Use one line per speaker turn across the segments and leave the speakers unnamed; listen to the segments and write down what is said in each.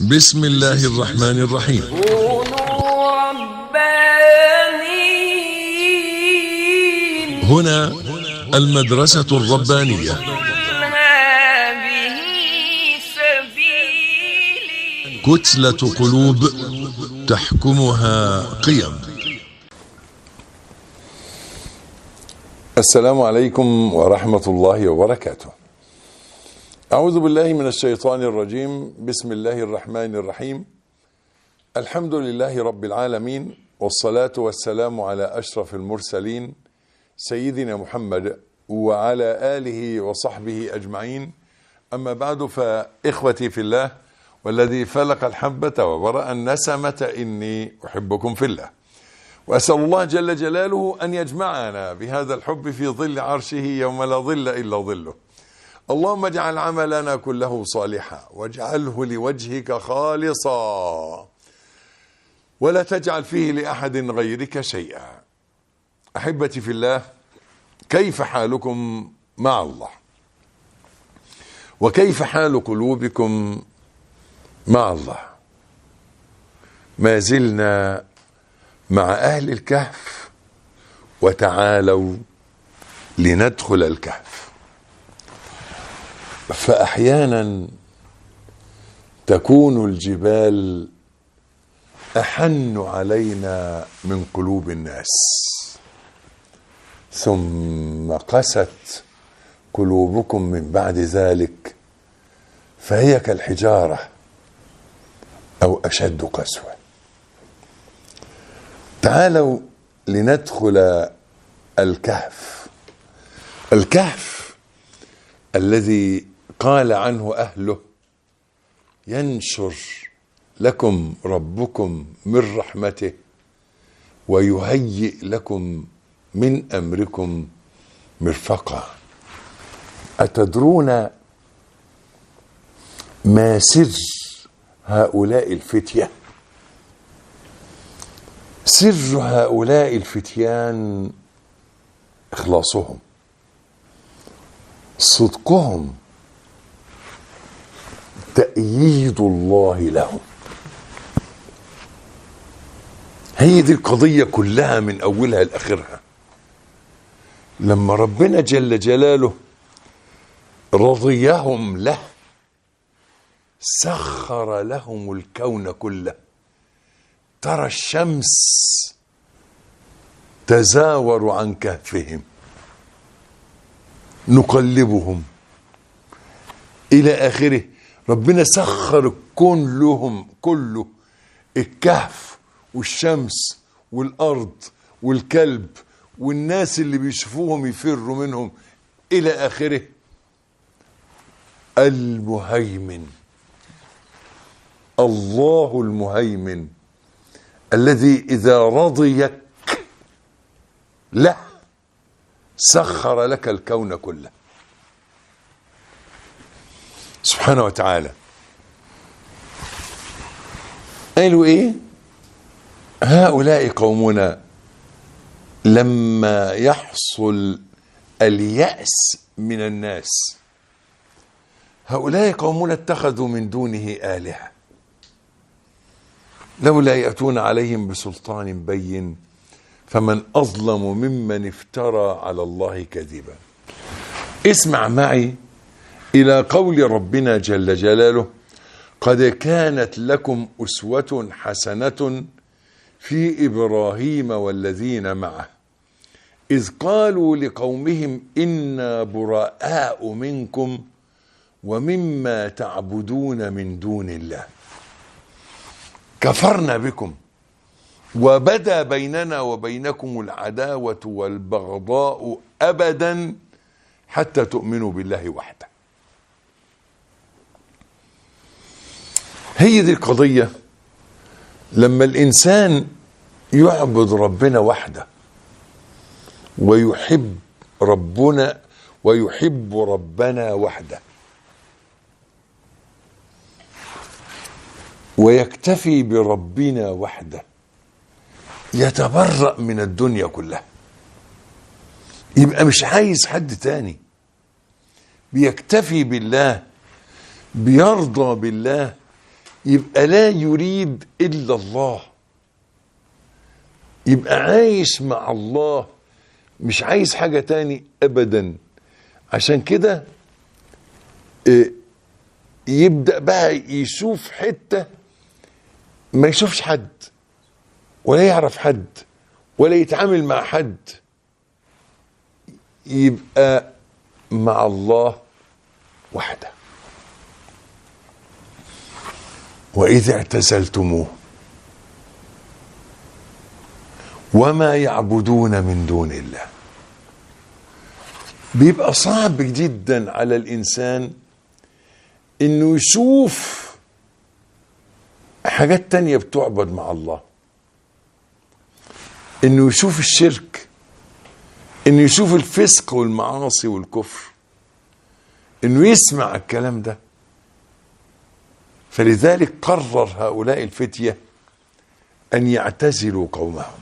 بسم الله الرحمن الرحيم
كونوا ربانيين
هنا المدرسة الربانية
قل هذه سبيلي
كتلة قلوب تحكمها قيم
السلام عليكم ورحمة الله وبركاته. أعوذ بالله من الشيطان الرجيم، بسم الله الرحمن الرحيم. الحمد لله رب العالمين والصلاة والسلام على أشرف المرسلين سيدنا محمد وعلى آله وصحبه أجمعين. أما بعد فإخوتي في الله والذي فلق الحبة وبرأ النسمة إني أحبكم في الله. واسال الله جل جلاله ان يجمعنا بهذا الحب في ظل عرشه يوم لا ظل الا ظله. اللهم اجعل عملنا كله صالحا واجعله لوجهك خالصا ولا تجعل فيه لاحد غيرك شيئا. احبتي في الله كيف حالكم مع الله؟ وكيف حال قلوبكم مع الله؟ ما زلنا مع أهل الكهف وتعالوا لندخل الكهف فأحيانا تكون الجبال أحن علينا من قلوب الناس ثم قست قلوبكم من بعد ذلك فهي كالحجارة أو أشد قسوة تعالوا لندخل الكهف الكهف الذي قال عنه اهله ينشر لكم ربكم من رحمته ويهيئ لكم من امركم مرفقا اتدرون ما سر هؤلاء الفتيه سر هؤلاء الفتيان اخلاصهم صدقهم تأييد الله لهم هي دي القضية كلها من أولها لآخرها لما ربنا جل جلاله رضيهم له سخر لهم الكون كله ترى الشمس تزاور عن كهفهم نقلبهم الى اخره ربنا سخر الكون لهم كله الكهف والشمس والارض والكلب والناس اللي بيشوفوهم يفروا منهم الى اخره المهيمن الله المهيمن الذي إذا رضيك له سخر لك الكون كله سبحانه وتعالى قالوا ايه هؤلاء قومنا لما يحصل اليأس من الناس هؤلاء قومنا اتخذوا من دونه آلهة لولا يأتون عليهم بسلطان بين فمن أظلم ممن افترى على الله كذبا اسمع معي إلى قول ربنا جل جلاله قد كانت لكم أسوة حسنة في إبراهيم والذين معه إذ قالوا لقومهم إنا براء منكم ومما تعبدون من دون الله كفرنا بكم وبدا بيننا وبينكم العداوة والبغضاء أبدا حتى تؤمنوا بالله وحده هي دي القضية لما الإنسان يعبد ربنا وحده ويحب ربنا ويحب ربنا وحده ويكتفي بربنا وحده يتبرأ من الدنيا كلها يبقى مش عايز حد تاني بيكتفي بالله بيرضى بالله يبقى لا يريد الا الله يبقى عايش مع الله مش عايز حاجه تاني ابدا عشان كده آه، يبدا بقى يشوف حته ما يشوفش حد ولا يعرف حد ولا يتعامل مع حد يبقى مع الله وحده وإذا اعتزلتموه وما يعبدون من دون الله بيبقى صعب جدا على الإنسان إنه يشوف حاجات تانية بتعبد مع الله إنه يشوف الشرك إنه يشوف الفسق والمعاصي والكفر إنه يسمع الكلام ده فلذلك قرر هؤلاء الفتية أن يعتزلوا قومهم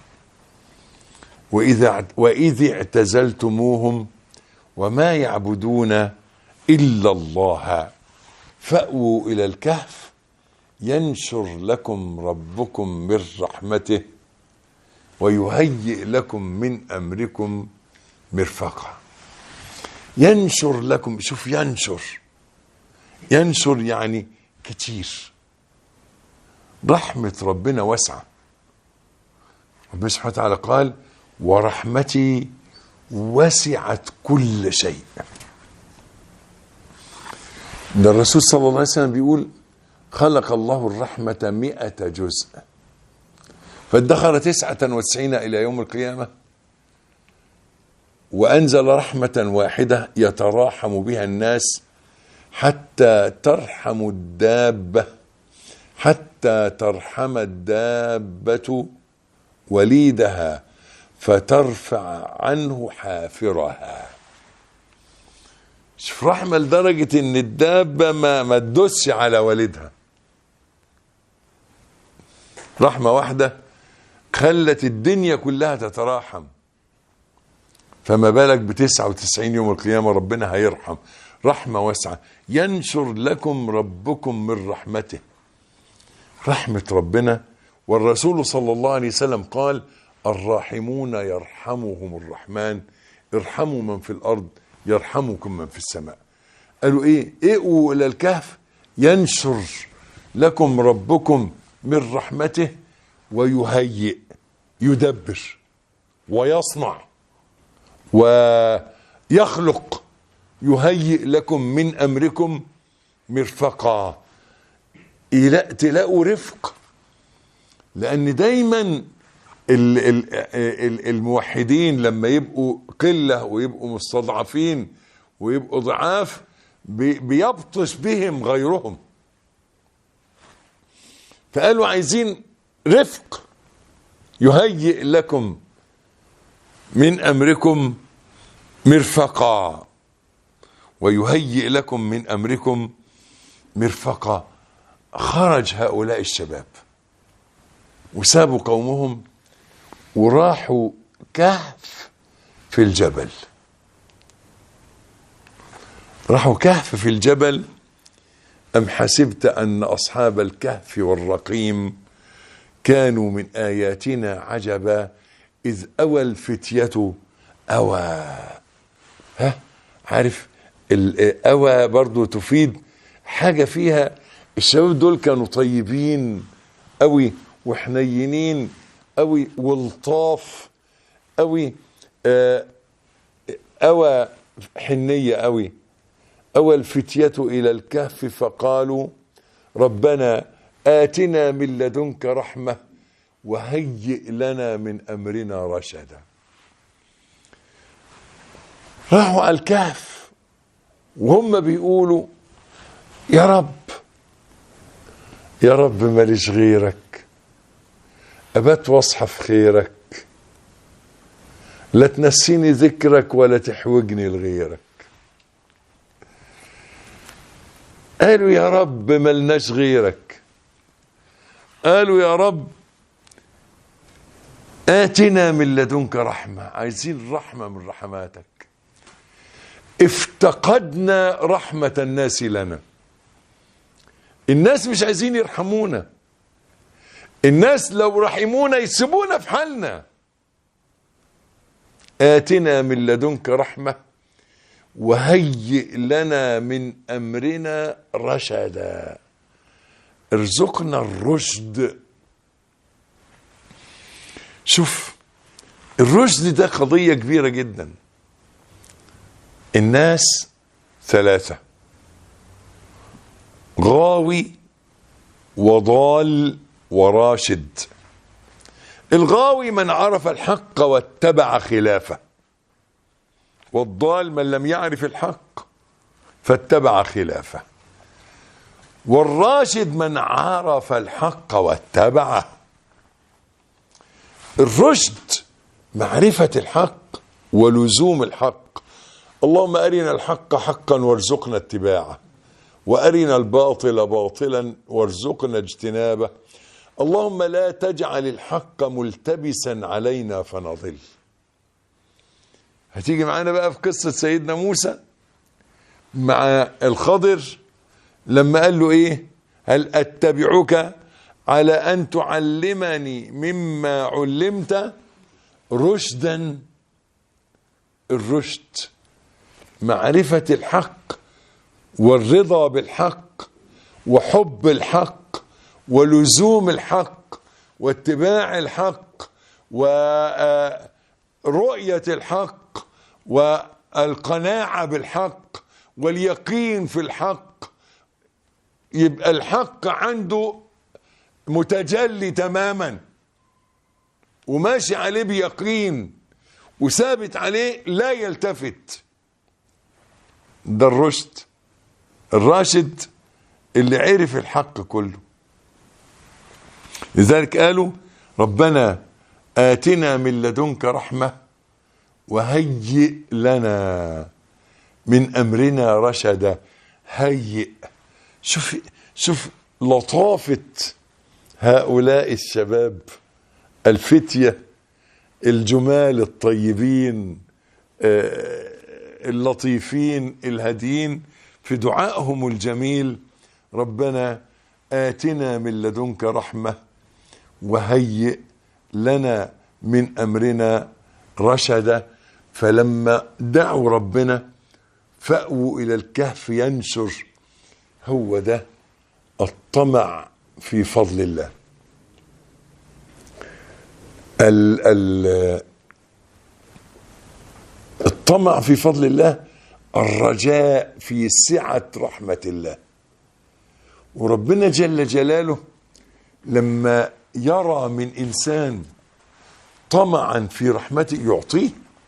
وإذا وإذ اعتزلتموهم وما يعبدون إلا الله فأووا إلى الكهف ينشر لكم ربكم من رحمته ويهيئ لكم من أمركم مرفقا ينشر لكم شوف ينشر ينشر يعني كتير رحمة ربنا واسعة ربنا سبحانه وتعالى قال ورحمتي وسعت كل شيء ده الرسول صلى الله عليه وسلم بيقول خلق الله الرحمة مئة جزء فادخر تسعة وتسعين إلى يوم القيامة وأنزل رحمة واحدة يتراحم بها الناس حتى ترحم الدابة حتى ترحم الدابة وليدها فترفع عنه حافرها شوف رحمة لدرجة ان الدابة ما ما تدوسش على والدها رحمة واحدة خلت الدنيا كلها تتراحم فما بالك بتسعة وتسعين يوم القيامة ربنا هيرحم رحمة واسعة ينشر لكم ربكم من رحمته رحمة ربنا والرسول صلى الله عليه وسلم قال الراحمون يرحمهم الرحمن ارحموا من في الأرض يرحمكم من في السماء قالوا ايه اقوا الى الكهف ينشر لكم ربكم من رحمته ويهيئ يدبر ويصنع ويخلق يهيئ لكم من امركم مرفقا إلى- تلاقوا رفق لان دايما ال- ال- ال- الموحدين لما يبقوا قله ويبقوا مستضعفين ويبقوا ضعاف بي- بيبطش بهم غيرهم فقالوا عايزين رفق يهيئ لكم من امركم مرفقا ويهيئ لكم من امركم مرفقا خرج هؤلاء الشباب وسابوا قومهم وراحوا كهف في الجبل راحوا كهف في الجبل أم حسبت أن أصحاب الكهف والرقيم كانوا من آياتنا عجبا إذ أوى الفتية أوى ها عارف ال- أوى برضو تفيد حاجة فيها الشباب دول كانوا طيبين قوي وحنينين قوي ولطاف قوي آه، أوى حنية قوي أوى الفتية إلى الكهف فقالوا ربنا آتنا من لدنك رحمة وهيئ لنا من أمرنا رشدا راحوا على الكهف وهم بيقولوا يا رب يا رب ماليش غيرك أبات واصحى في خيرك لا تنسيني ذكرك ولا تحوجني لغيرك قالوا يا رب ملناش غيرك قالوا يا رب آتنا من لدنك رحمة عايزين رحمة من رحماتك افتقدنا رحمة الناس لنا الناس مش عايزين يرحمونا الناس لو رحمونا يسيبونا في حالنا آتنا من لدنك رحمة وهيئ لنا من أمرنا رشدا ارزقنا الرشد شوف الرشد ده قضية كبيرة جدا الناس ثلاثة غاوي وضال وراشد الغاوي من عرف الحق واتبع خلافه والضال من لم يعرف الحق فاتبع خلافه والراشد من عرف الحق واتبعه الرشد معرفة الحق ولزوم الحق اللهم أرنا الحق حقا وارزقنا اتباعه وأرنا الباطل باطلا وارزقنا اجتنابه اللهم لا تجعل الحق ملتبسا علينا فنضل هتيجي معانا بقى في قصة سيدنا موسى مع الخضر لما قال له ايه هل اتبعك على ان تعلمني مما علمت رشدا الرشد معرفة الحق والرضا بالحق وحب الحق ولزوم الحق واتباع الحق ورؤية الحق والقناعة بالحق واليقين في الحق يبقى الحق عنده متجلي تماما وماشي عليه بيقين وثابت عليه لا يلتفت ده الرشد الراشد اللي عرف الحق كله لذلك قالوا ربنا آتنا من لدنك رحمة وهيئ لنا من أمرنا رشدا هيئ شوف شوف لطافة هؤلاء الشباب الفتية الجمال الطيبين آه، اللطيفين الهادين في دعائهم الجميل ربنا آتنا من لدنك رحمة وهيئ لنا من أمرنا رشدا فلما دعوا ربنا فأووا إلى الكهف ينشر هو ده الطمع في فضل الله ال ال الطمع في فضل الله الرجاء في سعة رحمة الله وربنا جل جلاله لما يرى من إنسان طمعا في رحمته يعطيه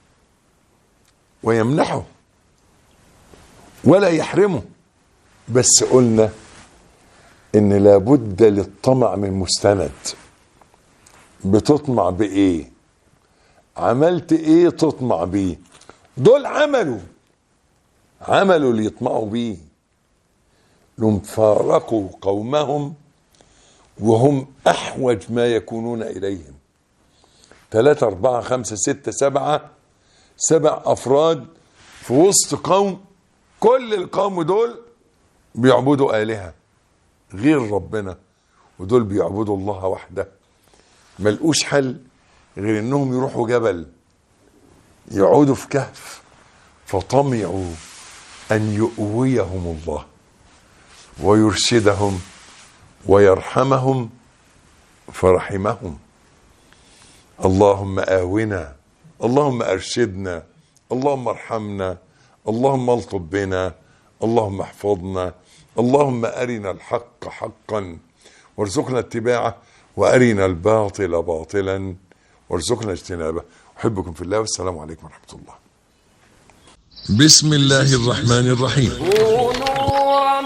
ويمنحه ولا يحرمه بس قلنا ان لابد للطمع من مستند بتطمع بايه عملت ايه تطمع بيه دول عملوا عملوا اللي يطمعوا بيه لهم فارقوا قومهم وهم احوج ما يكونون اليهم ثلاثة أربعة خمسة ستة سبعة سبع أفراد في وسط قوم كل القوم دول بيعبدوا آلهة غير ربنا ودول بيعبدوا الله وحده ملقوش حل غير انهم يروحوا جبل يقعدوا في كهف فطمعوا ان يؤويهم الله ويرشدهم ويرحمهم فرحمهم اللهم آونا اللهم أرشدنا اللهم ارحمنا اللهم الطف بنا اللهم احفظنا اللهم أرنا الحق حقا وارزقنا اتباعه وأرنا الباطل باطلا وارزقنا اجتنابه أحبكم في الله والسلام عليكم ورحمة الله
بسم الله الرحمن الرحيم
كونوا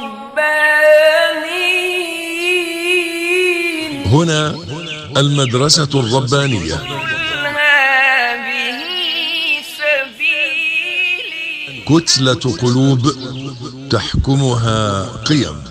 ربانيين
هنا المدرسة الربانية
قل هذه سبيلي
كتلة قلوب تحكمها قيم